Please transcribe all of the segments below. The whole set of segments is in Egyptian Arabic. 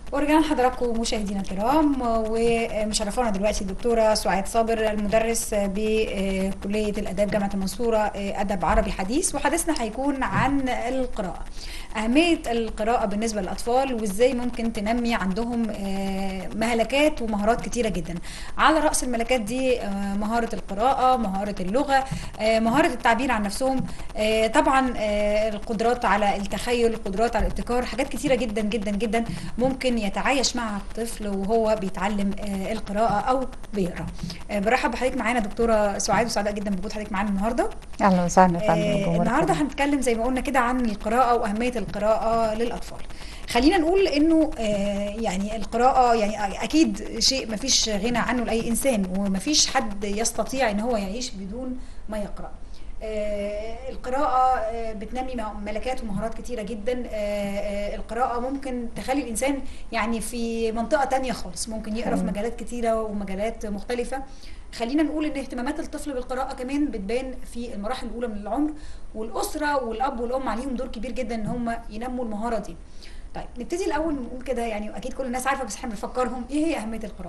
ورجعنا لحضراتكم مشاهدينا الكرام ومشرفونا دلوقتي الدكتوره سعاد صابر المدرس بكليه الاداب جامعه المنصوره ادب عربي حديث وحديثنا هيكون عن القراءه اهميه القراءه بالنسبه للاطفال وازاي ممكن تنمي عندهم مهلكات ومهارات كتيره جدا على راس الملكات دي مهاره القراءه مهاره اللغه مهاره التعبير عن نفسهم طبعا القدرات على التخيل القدرات على الابتكار حاجات كتيره جدا جدا جدا ممكن يتعايش مع الطفل وهو بيتعلم القراءه او بيقرا برحب بحضرتك معانا دكتوره سعاد وسعداء جدا بوجود حضرتك معانا النهارده اهلا وسهلا آه النهارده هنتكلم زي ما قلنا كده عن القراءه واهميه القراءه للاطفال خلينا نقول انه آه يعني القراءه يعني اكيد شيء ما فيش غنى عنه لاي انسان وما فيش حد يستطيع ان هو يعيش بدون ما يقرا آه القراءة آه بتنمي ملكات ومهارات كتيرة جدا آه القراءة ممكن تخلي الإنسان يعني في منطقة تانية خالص ممكن يقرأ في مجالات كتيرة ومجالات مختلفة خلينا نقول ان اهتمامات الطفل بالقراءة كمان بتبان في المراحل الأولى من العمر والأسرة والأب والأم عليهم دور كبير جدا ان هم ينموا المهارة دي طيب نبتدي الأول نقول كده يعني أكيد كل الناس عارفة بس احنا بنفكرهم إيه هي أهمية القراءة؟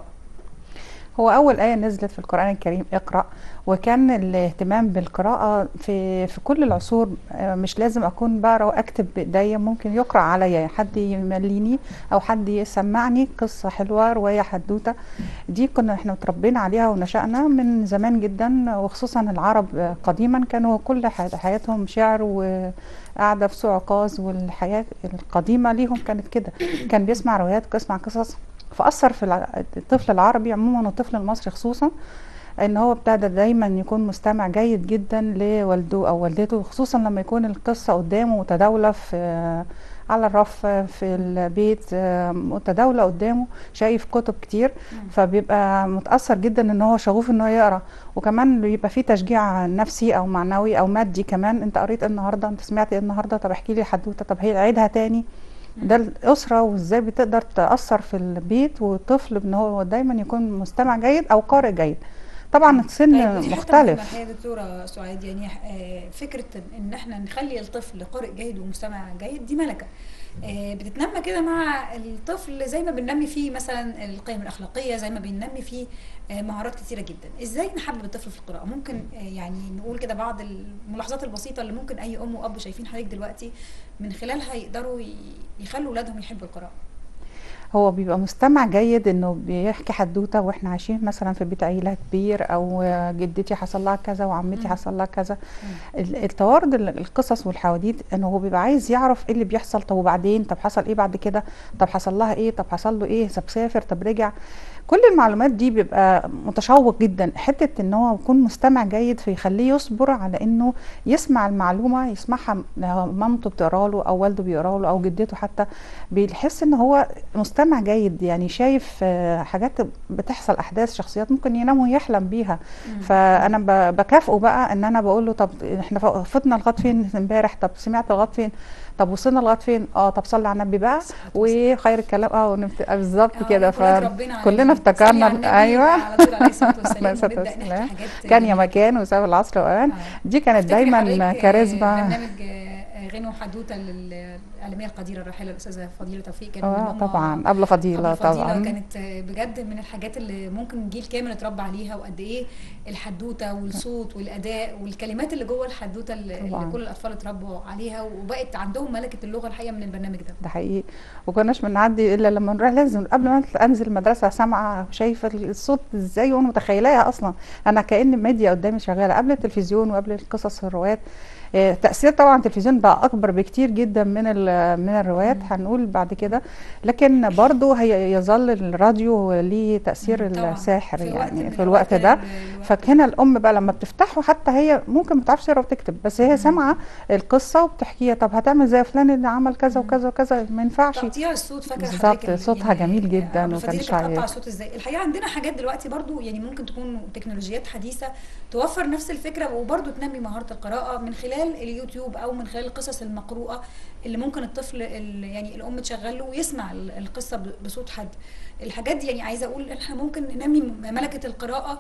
هو أول آية نزلت في القرآن الكريم اقرأ وكان الاهتمام بالقراءة في في كل العصور مش لازم أكون بقرا وأكتب بإيديا ممكن يقرأ عليا حد يمليني أو حد يسمعني قصة حلوة رواية حدوتة دي كنا احنا متربيين عليها ونشأنا من زمان جدا وخصوصا العرب قديما كانوا كل حياتهم شعر و قاعدة في سوق عكاظ والحياة القديمة ليهم كانت كده كان بيسمع روايات ويسمع قصص فأثر في الطفل العربي عموما والطفل المصري خصوصا ان هو ابتدى دايما يكون مستمع جيد جدا لوالده او والدته خصوصا لما يكون القصه قدامه متداوله في على الرف في البيت متداوله قدامه شايف كتب كتير فبيبقى متاثر جدا ان هو شغوف ان هو يقرا وكمان بيبقى فيه تشجيع نفسي او معنوي او مادي كمان انت قريت النهارده انت سمعت ايه النهارده طب احكي لي حدوته طب هي عيدها تاني ده الاسره وازاي بتقدر تاثر في البيت والطفل ان هو دايما يكون مستمع جيد او قارئ جيد طبعا السن طيب مختلف يا دكتوره سعاد يعني فكره ان احنا نخلي الطفل قارئ جيد ومستمع جيد دي ملكه بتتنمى كده مع الطفل زي ما بننمي فيه مثلا القيم الاخلاقيه زي ما بننمي فيه مهارات كتيره جدا ازاي نحبب الطفل في القراءه ممكن يعني نقول كده بعض الملاحظات البسيطه اللي ممكن اي ام واب شايفين حضرتك دلوقتي من خلالها يقدروا يخلوا اولادهم يحبوا القراءه هو بيبقى مستمع جيد انه بيحكي حدوته واحنا عايشين مثلا في بيت عيله كبير او جدتي حصل لها كذا وعمتي حصل لها كذا التوارد القصص والحواديت انه هو بيبقى عايز يعرف ايه اللي بيحصل طب وبعدين طب حصل ايه بعد كده طب حصل لها ايه طب حصل له ايه طب سافر طب رجع كل المعلومات دي بيبقى متشوق جدا حته ان هو يكون مستمع جيد فيخليه يصبر على انه يسمع المعلومه يسمعها مامته بتقرا له او والده بيقرا له او جدته حتى بيحس ان هو مستمع جيد يعني شايف حاجات بتحصل احداث شخصيات ممكن ينام ويحلم بيها فانا بكافئه بقى ان انا بقول له طب احنا فتنا لغايه فين امبارح طب سمعت لغايه فين طب وصلنا لغايه فين اه طب صلي على النبي بقى وخير الكلام اه ونبت... بالظبط كده فكلنا افتكرنا ايوه عليه الصلاه والسلام كان يا مكان وساب العصر واوان دي كانت دايما كاريزما برنامج غنوة حدوته للإعلامية القديرة الراحلة الأستاذة فضيلة توفيق كانت اه طبعا قبل فضيلة, قبل فضيلة طبعا كانت بجد من الحاجات اللي ممكن جيل كامل اتربى عليها وقد إيه الحدوته والصوت والأداء والكلمات اللي جوه الحدوته اللي, اللي كل الأطفال اتربوا عليها وبقت عندهم ملكة اللغة الحقيقة من البرنامج ده ده حقيقي وكناش بنعدي إلا لما نروح لازم قبل ما أنزل المدرسة سامعة شايفة الصوت إزاي وأنا متخيلاها أصلا أنا كأن ميديا قدامي شغالة قبل التلفزيون وقبل القصص الروايات تاثير طبعا التلفزيون بقى اكبر بكتير جدا من من الروايات هنقول بعد كده لكن برضه هي يظل الراديو ليه تاثير الساحر في يعني في الوقت ده فهنا الام بقى لما بتفتحه حتى هي ممكن ما تعرفش تقرا وتكتب بس هي سامعه القصه وبتحكيها طب هتعمل زي فلان اللي عمل كذا وكذا وكذا ما ينفعش تقطيع الصوت فاكره بالظبط صوتها جميل جدا وكان شعري تقطع الصوت ازاي الحقيقه عندنا حاجات دلوقتي برضو يعني ممكن تكون تكنولوجيات حديثه توفر نفس الفكره وبرضو تنمي مهاره القراءه من خلال اليوتيوب او من خلال القصص المقروءه اللي ممكن الطفل يعني الام تشغل له ويسمع القصه بصوت حد الحاجات دي يعني عايزه اقول احنا ممكن ننمي ملكه القراءه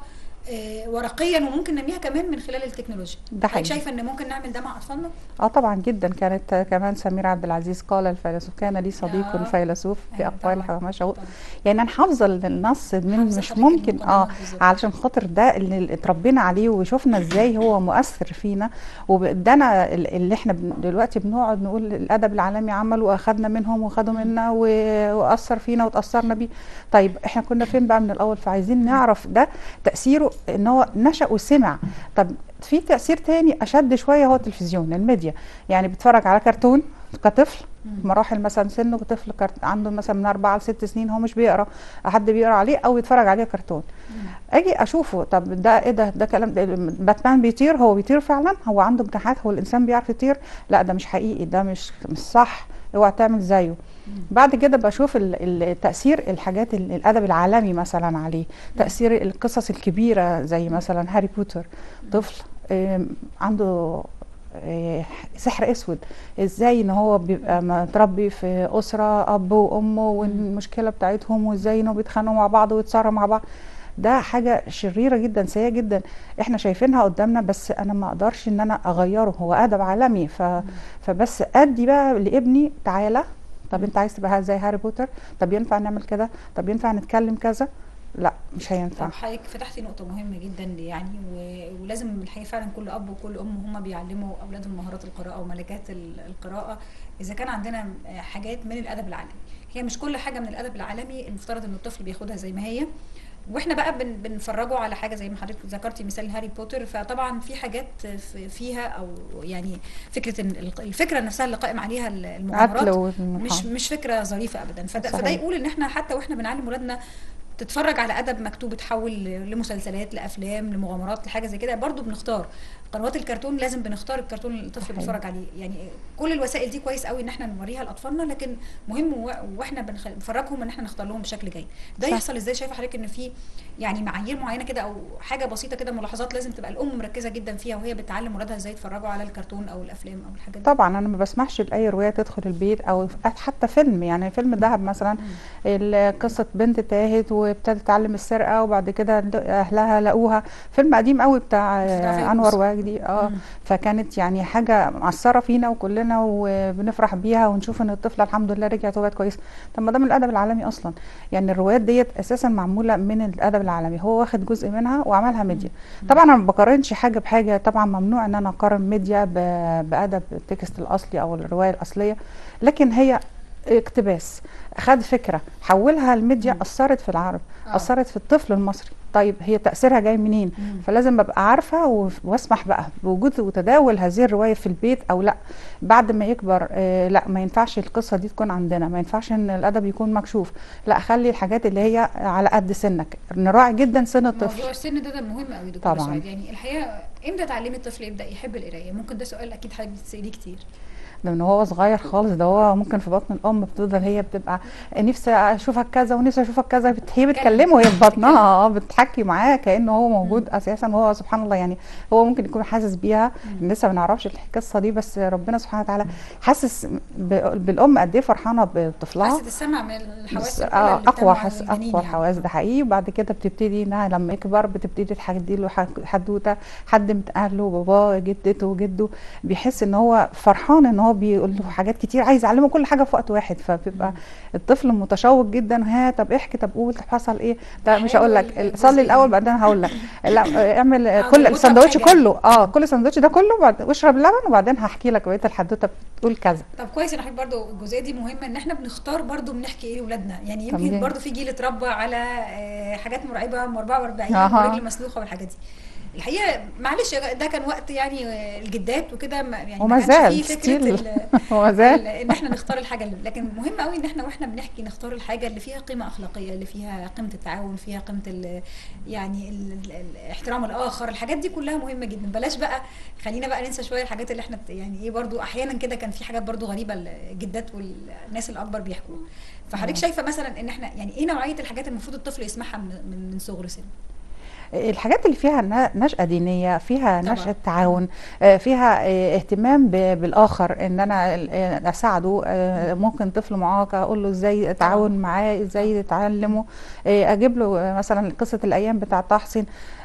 آه، ورقيا وممكن ننميها كمان من خلال التكنولوجيا ده حضرتك حقيقي. شايفه ان ممكن نعمل ده مع اطفالنا اه طبعا جدا كانت كمان سميرة عبد العزيز قال الفيلسوف كان لي صديق آه. فيلسوف في أيوة اقوال طبعاً. حماشة طبعاً. يعني انا حافظه النص من حافظة مش حضرتك ممكن اه المقدمات بالظبط. علشان خاطر ده اللي اتربينا عليه وشفنا ازاي هو مؤثر فينا وادانا ال- اللي احنا بن- دلوقتي بنقعد نقول الادب العالمي عمل واخدنا منهم وخدوا منا و- واثر فينا وتاثرنا بيه طيب احنا كنا فين بقى من الاول فعايزين نعرف ده تاثيره ان هو نشا وسمع طب في تاثير تاني اشد شويه هو التلفزيون الميديا يعني بيتفرج على كرتون كطفل مم. مراحل مثلا سنه طفل كرت... عنده مثلا من أربعة لست سنين هو مش بيقرا حد بيقرا عليه او يتفرج عليه كرتون مم. اجي اشوفه طب ده ايه ده ده كلام ده باتمان بيطير هو بيطير فعلا هو عنده امتحانات هو الانسان بيعرف يطير لا ده مش حقيقي ده مش مش صح اوعى تعمل زيه بعد كده بشوف ال- التاثير الحاجات ال- الادب العالمي مثلا عليه تاثير القصص الكبيره زي مثلا هاري بوتر طفل آم، عنده آه، سحر اسود ازاي ان هو بيبقى متربي في اسره اب وامه والمشكله بتاعتهم وازاي انه بيتخانقوا مع بعض ويتصارعوا مع بعض ده حاجه شريره جدا سيئه جدا احنا شايفينها قدامنا بس انا ما اقدرش ان انا اغيره هو ادب عالمي ف... فبس ادي بقى لابني تعالى طب انت عايز تبقى زي هاري بوتر طب ينفع نعمل كده طب ينفع نتكلم كذا لا مش هينفع طب حضرتك فتحتي نقطة مهمة جدا يعني و- ولازم الحقيقة فعلا كل أب وكل أم هم بيعلموا أولادهم مهارات القراءة وملكات ال- القراءة إذا كان عندنا حاجات من الأدب العالمي هي مش كل حاجة من الأدب العالمي المفترض إن الطفل بياخدها زي ما هي واحنا بقى بن بنفرجه على حاجه زي ما حضرتك ذكرتي مثال هاري بوتر فطبعا في حاجات في- فيها او يعني فكره إن الفكره نفسها اللي قائم عليها قتل المغامرات والمحا- مش مش فكره ظريفه ابدا فده, فده صحيح. يقول ان احنا حتى واحنا بنعلم ولادنا تتفرج على ادب مكتوب اتحول ل- لمسلسلات لافلام لمغامرات لحاجه زي كده برضو بنختار قنوات الكرتون لازم بنختار الكرتون اللي الطفل صحيح. بيتفرج عليه يعني كل الوسائل دي كويس قوي ان احنا نوريها لاطفالنا لكن مهم و- واحنا بنخ- بنفرجهم ان احنا نختار لهم بشكل جيد ده صح. يحصل ازاي شايفه حضرتك ان في يعني معايير معينه كده او حاجه بسيطه كده ملاحظات لازم تبقى الام مركزه جدا فيها وهي بتعلم ولادها ازاي يتفرجوا على الكرتون او الافلام او الحاجات دي طبعا انا ما بسمحش لاي روايه تدخل البيت او حتى فيلم يعني فيلم دهب مثلا مم. ال- قصه بنت تاهت وابتدت تتعلم السرقه وبعد كده اهلها لقوها فيلم قديم قوي بتاع بتاع آه، فيروز. انور واجدي اه مم. فكانت يعني حاجه مأثره فينا وكلنا وبنفرح بيها ونشوف ان الطفله الحمد لله رجعت وبقت كويسه طب ما ده من الادب العالمي اصلا يعني الروايات ديت اساسا معموله من الادب العالمي هو واخد جزء منها وعملها ميديا طبعا انا ما بقارنش حاجه بحاجه طبعا ممنوع ان انا اقارن ميديا ب- بادب التكست الاصلي او الروايه الاصليه لكن هي اقتباس خد فكره حولها الميديا مم. اثرت في العرب آه. اثرت في الطفل المصري طيب هي تاثيرها جاي منين مم. فلازم ابقى عارفه و- واسمح بقى بوجود وتداول هذه الروايه في البيت او لا بعد ما يكبر آه لا ما ينفعش القصه دي تكون عندنا ما ينفعش ان الادب يكون مكشوف لا خلي الحاجات اللي هي على قد سنك نراعي جدا سن الطفل موضوع السن ده ده مهم قوي دكتور طبعاً. سعيد يعني الحقيقه امتى تعلمي الطفل يبدا يحب القرايه ممكن ده سؤال اكيد حضرتك بتساليه كتير ده من هو صغير خالص ده هو ممكن في بطن الام بتفضل هي بتبقى نفسي اشوفك كذا ونفسي اشوفك كذا بت- هي بتكلمه وهي في بطنها اه بتحكي معاه كانه هو موجود اساسا وهو سبحان الله يعني هو ممكن يكون حاسس بيها مم. لسه ما نعرفش القصه دي بس ربنا سبحانه وتعالى حاسس ب- بالام قد ايه فرحانه بطفلها حاسه السمع من الحواس بس الأولى آه، اللي اقوى بتنمو حس عند الجنين اقوى يعني. الحواس ده حقيقي وبعد كده بتبتدي انها لما يكبر بتبتدي تحكي له حك- حدوته حد من اهله باباه جدته جده بيحس ان هو فرحان ان هو بيقول له حاجات كتير عايز يعلمه كل حاجه في وقت واحد فبيبقى الطفل متشوق جدا ها طب احكي طب قول طب حصل ايه ده مش هقول لك حلو صلي الجزئية الاول دي. بعدين هقول لك لا آه، اعمل آه، آه، كل مربوطة السندوتش بحاجة. كله اه كل السندوتش ده كله بعد واشرب لبن وبعدين هحكي لك بقيه الحدوته بتقول كذا طب كويس انا حضرتك برضو الجزئيه دي مهمه ان احنا بنختار برضو بنحكي ايه لاولادنا يعني يمكن تمام. برضو في جيل اتربى على آه، حاجات مرعبه ام 44 أها. ورجل مسلوخه والحاجات دي الحقيقه معلش ده كان وقت يعني آه، الجدات وكده ما- يعني وما ما كانش زال فيه فكره ستيل ال- هو زال ال- ان احنا نختار الحاجه اللي لكن مهم قوي ان احنا واحنا بنحكي نختار الحاجه اللي فيها قيمه اخلاقيه اللي فيها قيمه التعاون فيها قيمه ال يعني ال ال احترام الاخر الحاجات دي كلها مهمه جدا بلاش بقى خلينا بقى ننسى شويه الحاجات اللي احنا بت- يعني ايه برضو احيانا كده كان في حاجات برضو غريبه الجدات والناس الاكبر بيحكوها فحضرتك آه. شايفه مثلا ان احنا يعني ايه نوعيه الحاجات المفروض الطفل يسمعها من من, من صغر سنه الحاجات اللي فيها ن- نشأة دينية فيها طبعاً. نشأة تعاون آه، فيها آه، اهتمام ب- بالآخر ان انا آه، اساعده آه، ممكن طفل معاق اقول له ازاي اتعاون معاه ازاي يتعلمه آه، اجيب له آه، مثلا قصة الايام بتاع طه حسين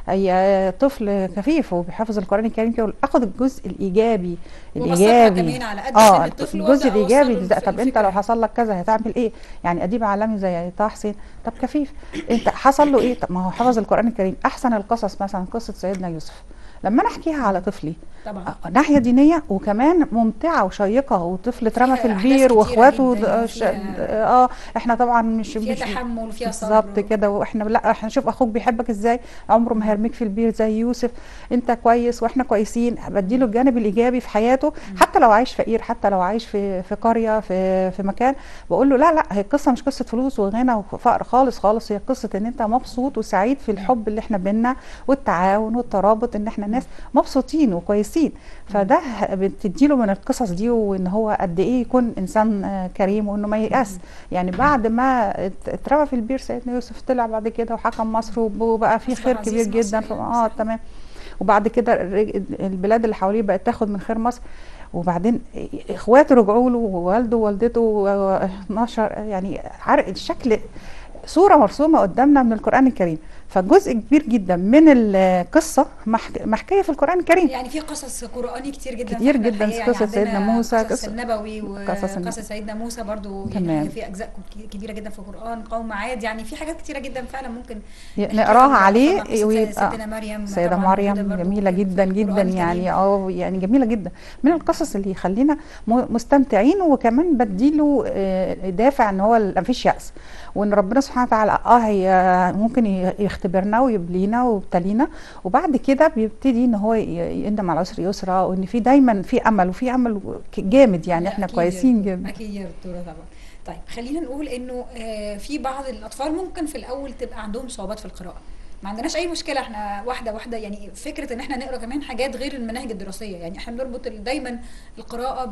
هي طفل كفيف وبيحفظ القران الكريم كده اخد الجزء الايجابي وبسطها الايجابي كمان على قد اه سن الطفل الجزء وأبدأ الايجابي أوصله ده الف- طب انت الفكرة. لو حصل لك كذا هتعمل ايه يعني اديب عالمي زي طه حسين طب كفيف انت حصل له ايه طب ما هو حفظ القران الكريم احسن القصص مثلا قصه سيدنا يوسف لما انا احكيها على طفلي طبعا آه، ناحيه دينيه وكمان ممتعه وشيقه وطفل اترمى في فيها أحداث البير كتيرة واخواته جداً د- ش- وفيها- اه احنا طبعا مش فيها مش تحمل وفيها صبر بالظبط كده واحنا لا احنا شوف اخوك بيحبك ازاي عمره ما هيرميك في البير زي يوسف انت كويس واحنا كويسين بديله الجانب الايجابي في حياته حتى لو عايش فقير حتى لو عايش في في قريه في في مكان بقول له لا لا هي القصه مش قصه فلوس وغنى وفقر خالص خالص هي قصه ان انت مبسوط وسعيد في الحب اللي احنا بينا والتعاون والترابط ان احنا ناس مبسوطين وكويسين فده بتديله من القصص دي وان هو قد ايه يكون انسان آه، كريم وانه ما ييأس يعني بعد ما ات- اترمى في البير سيدنا يوسف طلع بعد كده وحكم مصر وب- وبقى في أصبح خير عزيز كبير مصر جدا يعني، في اه صح. تمام وبعد كده الرج- البلاد اللي حواليه بقت تاخد من خير مصر وبعدين اخواته رجعوا له ووالده ووالدته و- 12 يعني عارف الشكل صوره مرسومه قدامنا من القران الكريم فجزء كبير جدا من القصه محك- محكيه في القران الكريم يعني في قصص قرآني كتير جدا كتير في جدا، الحقيقة، يعني قصص سيدنا عندنا موسى، قصص قصص- النبوي قصص النبي. وقصص سيدنا موسى برضو تمام. يعني في أجزاء ك- كبيرة جدا في القرآن قوم عاد يعني في حاجات كتيرة جدا فعلا ممكن نحكيها نقراها طبعاً عليه قصة ويبقى سيدنا مريم سيدة طبعاً موجودة مريم برضو جميلة في جدا القرآن جدا الكريم. يعني اه يعني جميلة جدا من القصص اللي يخلينا م- مستمتعين وكمان بديله آه، دافع ان هو ال- مفيش يأس وان ربنا سبحانه وتعالى اه هي ممكن ي- يختبرنا ويبلينا ويبتلينا وبعد كده بيبتدي ان هو ي- يندم على العسر يسرا وان في دايما في امل وفي امل ك- جامد يعني لا، احنا أكيد كويسين يا- جدا اكيد يا دكتوره طبعا طيب خلينا نقول انه آه، في بعض الاطفال ممكن في الاول تبقى عندهم صعوبات في القراءه ما عندناش اي مشكله احنا واحده واحده يعني فكره ان احنا نقرا كمان حاجات غير المناهج الدراسيه يعني احنا بنربط ال- دايما القراءه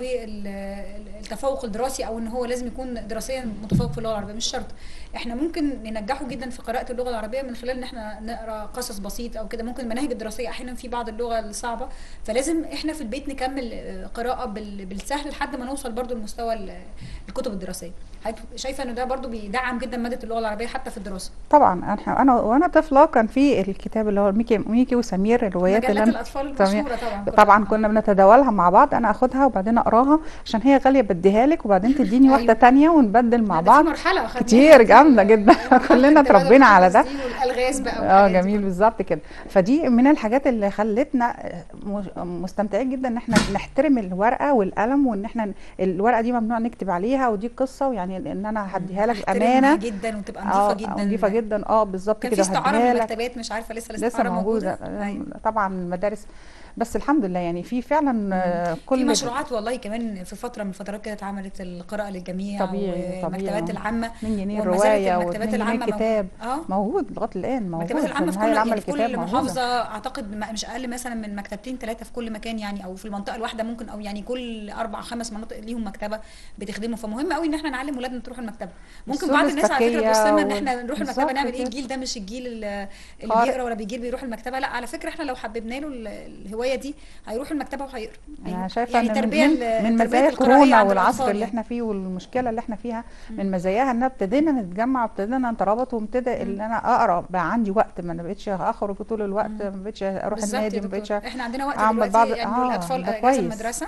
بالتفوق الدراسي او ان هو لازم يكون دراسيا متفوق في اللغه العربيه مش شرط احنا ممكن ننجحه جدا في قراءه اللغه العربيه من خلال ان احنا نقرا قصص بسيط او كده ممكن المناهج الدراسيه احيانا في بعض اللغه الصعبه فلازم احنا في البيت نكمل آه، قراءه بال- بالسهل لحد ما نوصل برضو لمستوى ال- الكتب الدراسيه حضرتك شايفه انه ده برضو بيدعم جدا ماده اللغه العربيه حتى في الدراسه طبعا انا انا وانا طفله كان في الكتاب اللي هو ميكي ميكي وسمير الروايات اللي مجلات أنا الاطفال تمام. المشهوره طبعا كلها. طبعا كنا بنتداولها مع بعض انا اخدها وبعدين اقراها عشان هي غاليه بديها لك وبعدين تديني واحده أيوة. تانية ونبدل مع لا، ده بعض في مرحله خدناها كتير جامده جدا كلنا التبادل اتربينا على ده القصص دي والالغاز بقى اه والحاجات دي جميل كلها. بالظبط كده فدي من الحاجات اللي خلتنا مش- مستمتعين جدا ان احنا نحترم الورقه والقلم وان احنا الورقه دي ممنوع نكتب عليها ودي قصه ويعني ان انا هديها لك احترمها امانه جدا وتبقى اه نظيفه جدا نظيفه جدا اه بالظبط كان في كده استعاره من وهديها لك المكتبات مش عارفه لسه لسه الاستعاره موجوده أيوة. طبعا المدارس بس الحمد لله يعني في فعلا آه، في كل مشروعات والله كمان في فتره من الفترات كده اتعملت القراءه للجميع طبيعي والمكتبات طبيعي العامه من جنيه وما زالت الروايه المكتبات واتنين جنيه العامة مو- الكتاب اه موجود لغايه الان موجود المكتبات العامه في كل النهاية يعني العامة في للكتاب كل موجودة. محافظه اعتقد ما- مش اقل مثلا من مكتبتين ثلاثه في كل مكان يعني او في المنطقه الواحده ممكن او يعني كل اربع خمس مناطق ليهم مكتبه بتخدمه فمهم قوي ان احنا نعلم ولادنا تروح المكتبه ممكن السوق بعض الناس على فكره الذكية تبص لنا ان وال- احنا نروح المكتبه بالظبط نعمل ايه كده. الجيل ده مش الجيل اللي اللي قارئ. بيقرا ولا بيجيل بيروح المكتبه لا على فكره احنا لو حببنا له ال- الهوايه دي هيروح المكتبه وهيقرا انا شايفه يعني ان التربيه من, ال- من التربية مزايا القرائية كورونا عند والعصر الأطفال اللي يعني. احنا فيه والمشكله اللي احنا فيها من مزاياها ان ابتدينا نتجمع وابتدينا نترابط وابتدى ان انا اقرا بقى عندي وقت ما انا بقتش اخرج طول الوقت ما بقتش اروح بالظبط يا النادي ما بقتش دكتور احنا عندنا وقت أعمل دلوقتي بعض- يعني آه، الاطفال ده اجازه كويس. المدرسه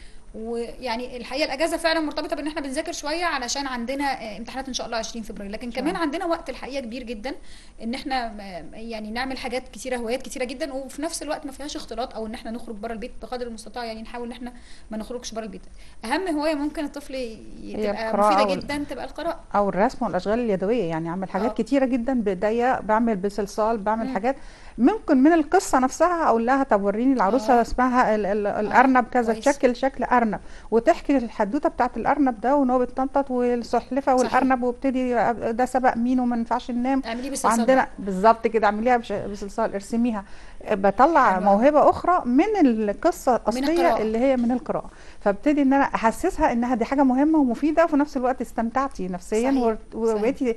ويعني الحقيقه الاجازه فعلا مرتبطه بان احنا بنذاكر شويه علشان عندنا آه، امتحانات ان شاء الله 20 فبراير لكن كمان عندنا وقت الحقيقه كبير جدا ان احنا آه، يعني نعمل حاجات كتيره هوايات كتيره جدا وفي نفس الوقت ما فيهاش اختلاط او ان احنا نخرج بره البيت بقدر المستطاع يعني نحاول ان احنا ما نخرجش بره البيت اهم هوايه ممكن الطفل ي- تبقى القراءة مفيده وال- جدا تبقى القراءه او الرسم والاشغال اليدويه يعني اعمل حاجات آه. كتيره جدا بايديا بعمل بصلصال بعمل مم. حاجات ممكن من القصه نفسها اقول لها طب وريني العروسه آه. اسمها ال- ال- الارنب كذا كويس. تشكل شكل ارنب وتحكي الحدوته بتاعت الارنب ده وان هو بيتنطط والسلحفه صحيح. والارنب وابتدي ده سبق مين وما ينفعش ننام اعمليه بالصلصال وعندنا بالظبط كده اعمليها بش- بصلصال ارسميها بطلع حلو أوي. موهبه اخرى من القصه الاصليه القراءة. اللي هي من القراءه فابتدي ان انا احسسها انها دي حاجه مهمه ومفيده وفي نفس الوقت استمتعتي نفسيا صحيح. ور- وبقيتي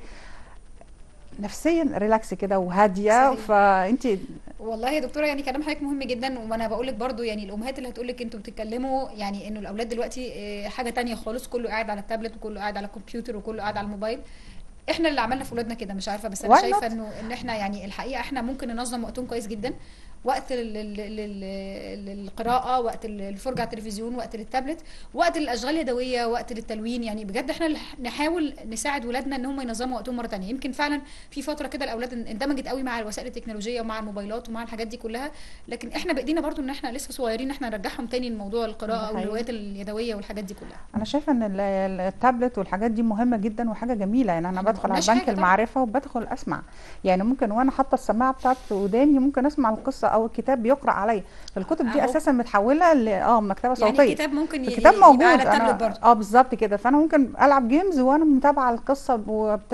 نفسيا ريلاكس كده وهاديه صحيح. فانت والله يا دكتوره يعني كلام حضرتك مهم جدا وانا بقول لك برضو يعني الامهات اللي هتقول لك انتوا بتتكلموا يعني انه الاولاد دلوقتي آه، حاجه تانية خالص كله قاعد على التابلت وكله قاعد على الكمبيوتر وكله قاعد على الموبايل احنا اللي عملنا في ولادنا كده مش عارفه بس انا Why شايفه not؟ انه ان احنا يعني الحقيقه احنا ممكن ننظم وقتهم كويس جدا وقت لل- لل- لل- للقراءه وقت الفرجه على التلفزيون وقت للتابلت وقت للاشغال اليدويه وقت للتلوين يعني بجد احنا اللي نحاول نساعد ولادنا ان هم ينظموا وقتهم مره تانية يمكن فعلا في فتره كده الاولاد اندمجت قوي مع الوسائل التكنولوجيه ومع الموبايلات ومع الحاجات دي كلها لكن احنا بايدينا برضو ان احنا لسه صغيرين ان احنا نرجعهم تاني لموضوع ده القراءه حقيقي. والروايات اليدويه والحاجات دي كلها انا شايفه ان ال- ال- التابلت والحاجات دي مهمه جدا وحاجه جميله يعني انا ما بدخل على قلناش بنك حاجة طبعا. المعرفه وبدخل اسمع يعني ممكن وانا حاطه السماعه بتاعت وداني ممكن اسمع القصه او الكتاب بيقرا عليا الكتب دي أهو. اساسا متحوله ل اه مكتبه يعني صوتيه الكتاب ممكن ي- الكتاب يبقى موجود على التابلت انا برضو اه بالظبط كده فانا ممكن العب جيمز وانا متابعه القصه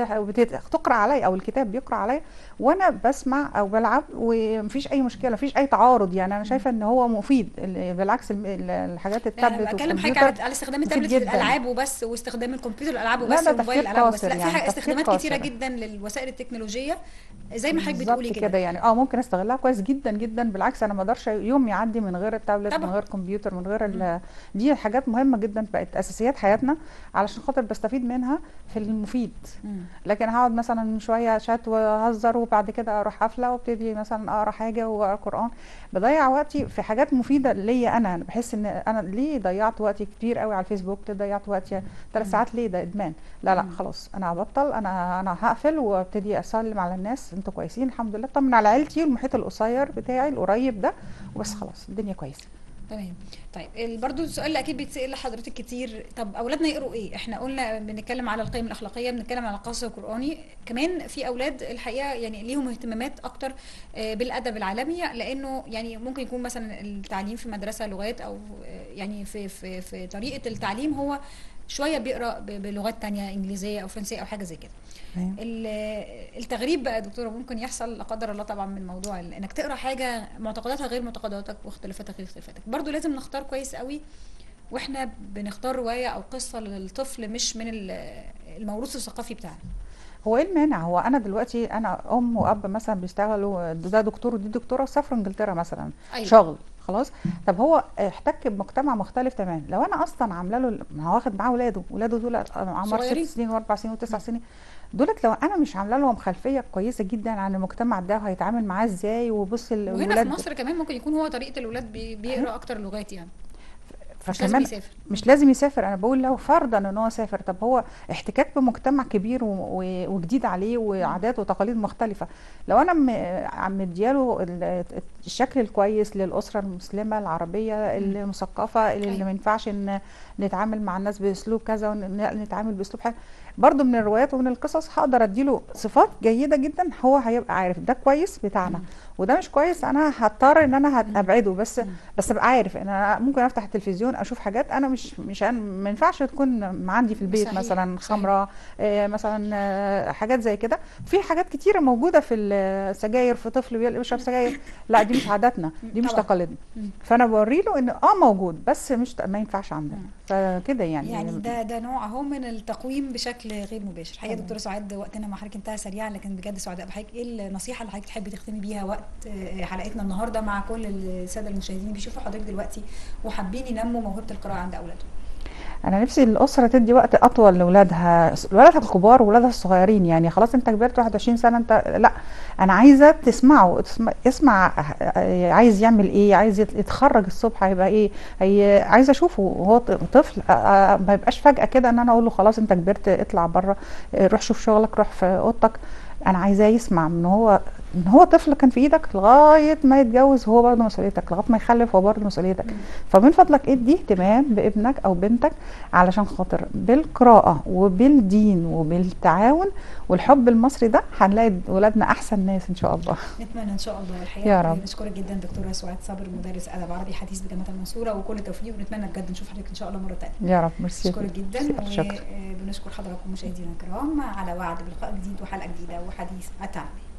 وبتقرا عليا او الكتاب بيقرا عليا وانا بسمع او بلعب ومفيش اي مشكله مفيش اي تعارض يعني انا شايفه ان هو مفيد ال- بالعكس الم- ال- الحاجات لا انا التابلت بتكلم حضرتك والكمبيوتر على على استخدام مفيد التابلت في جدا. الالعاب وبس واستخدام الكمبيوتر الالعاب لا، وبس ده والموبايل تفكير الالعاب وبس قاصر لا في يعني، حاجه تفكير استخدامات كتيره قاصر. جدا للوسائل التكنولوجيه زي ما حضرتك بالظبط بتقولي كده كده يعني اه ممكن استغلها كويس جدا جدا بالعكس انا ما اقدرش يوم يعدي من غير التابلت طبعا. من غير كمبيوتر من غير ال- دي حاجات مهمه جدا بقت اساسيات حياتنا علشان خاطر بستفيد منها في المفيد مم. لكن هقعد مثلا شويه شات واهزر وبعد كده اروح حفله وابتدي مثلا اقرا حاجه واقرا قران بضيع وقتي في حاجات مفيده ليا انا انا بحس ان انا ليه ضيعت وقتي كتير قوي على الفيسبوك ليه ضيعت وقتي ثلاث ساعات ليه ده ادمان لا لا مم. خلاص انا هبطل انا انا هقفل وابتدي اسلم على الناس انتوا كويسين الحمد لله طمن على عيلتي والمحيط القصير بتاعي القريب ده وبس خلاص الدنيا كويسه تمام طيب ال- برضو السؤال اللي اكيد بيتسال لحضرتك كتير طب اولادنا يقروا ايه احنا قلنا بنتكلم على القيم الاخلاقيه بنتكلم على القصص القراني كمان في اولاد الحقيقه يعني ليهم اهتمامات اكتر آه، بالادب العالمي لانه يعني ممكن يكون مثلا التعليم في مدرسه لغات او آه، يعني في في في طريقه التعليم هو شويه بيقرا ب- بلغات تانية انجليزيه او فرنسيه او حاجه زي كده تمام. ال- التغريب بقى يا دكتوره ممكن يحصل لا قدر الله طبعا من موضوع ال- انك تقرا حاجه معتقداتها غير معتقداتك واختلافاتها غير اختلافاتك برضو لازم نختار كويس قوي واحنا بنختار روايه او قصه للطفل مش من ال- الموروث الثقافي بتاعنا هو ايه المانع هو انا دلوقتي انا ام واب مثلا بيشتغلوا ده دكتور ودي دكتوره سافروا انجلترا مثلا أيوة. شغل خلاص طب هو احتك بمجتمع مختلف تماما لو انا اصلا عامله له ما هو واخد معاه ولاده ولاده دول اعمار صغيرين. ست سنين واربع سنين وتسع سنين دولت لو انا مش عامله لهم خلفيه كويسه جدا عن المجتمع ده وهيتعامل معاه ازاي وبص وهنا في الولاد مصر كمان ممكن يكون هو طريقه الولاد بي- بيقرا اكتر لغات يعني مش لازم فكمان يسافر مش لازم يسافر انا بقول لو فرضا ان هو سافر طب هو احتكاك بمجتمع كبير و- و- وجديد عليه وعادات وتقاليد مختلفه لو انا م- عم مدياله ال- الشكل الكويس للاسره المسلمه العربيه المثقفه اللي أيوة. ما ينفعش ان نتعامل مع الناس باسلوب كذا ونتعامل باسلوب حاجه برضو من الروايات ومن القصص هقدر اديله صفات جيده جدا هو هيبقى عارف ده كويس بتاعنا مم. وده مش كويس انا هضطر ان انا مم. ابعده بس مم. بس ابقى عارف ان انا ممكن افتح التلفزيون اشوف حاجات انا مش مش أنا ما ينفعش تكون عندي في البيت صحيح، مثلا صحيح. خمره آه، مثلا آه، حاجات زي كده في حاجات كتيره موجوده في السجاير في طفل بيشرب سجاير لا دي مش عاداتنا دي مش طبعا. تقاليدنا مم. فانا بوري له ان اه موجود بس مش ما ينفعش عندنا مم. فكده يعني يعني ده ده نوع اهو من التقويم بشكل غير مباشر الحقيقه طبعاً. دكتوره سعاد وقتنا مع حضرتك انتهى سريعا لكن بجد سعداء بحضرتك ايه النصيحه اللي حضرتك تحبي تختمي بيها وقت آه، حلقتنا النهارده مع كل الساده المشاهدين بيشوفوا حضرتك دلوقتي وحابين ينموا موهبه القراءه عند اولادهم انا نفسي الاسره تدي وقت اطول لاولادها ولادها الكبار وولادها الصغيرين يعني خلاص انت كبرت 21 سنه انت لا انا عايزه تسمعه تسمع, اسمع آه، عايز يعمل ايه عايز يت- يتخرج الصبح هيبقى ايه هي عايزه اشوفه وهو ط- طفل آه، آه، ما يبقاش فجاه كده ان انا اقول له خلاص انت كبرت اطلع بره آه، روح شوف شغلك روح في اوضتك انا عايزاه يسمع من هو ان هو طفل كان في ايدك لغايه ما يتجوز هو برضه مسؤوليتك لغايه ما يخلف هو برضه مسؤوليتك فمن فضلك ادي اهتمام بابنك او بنتك علشان خاطر بالقراءه وبالدين وبالتعاون والحب المصري ده هنلاقي ولادنا احسن ناس ان شاء الله نتمنى ان شاء الله الحقيقه يا رب. نشكرك جدا دكتوره سعاد صابر مدرس ادب عربي حديث بجامعه المنصوره وكل التوفيق ونتمنى بجد نشوف حضرتك ان شاء الله مره ثانيه يا رب ميرسي بشكرك جدا شكرا وبنشكر حضراتكم مشاهدينا الكرام على وعد بلقاء جديد وحلقه جديده وحديث التعليم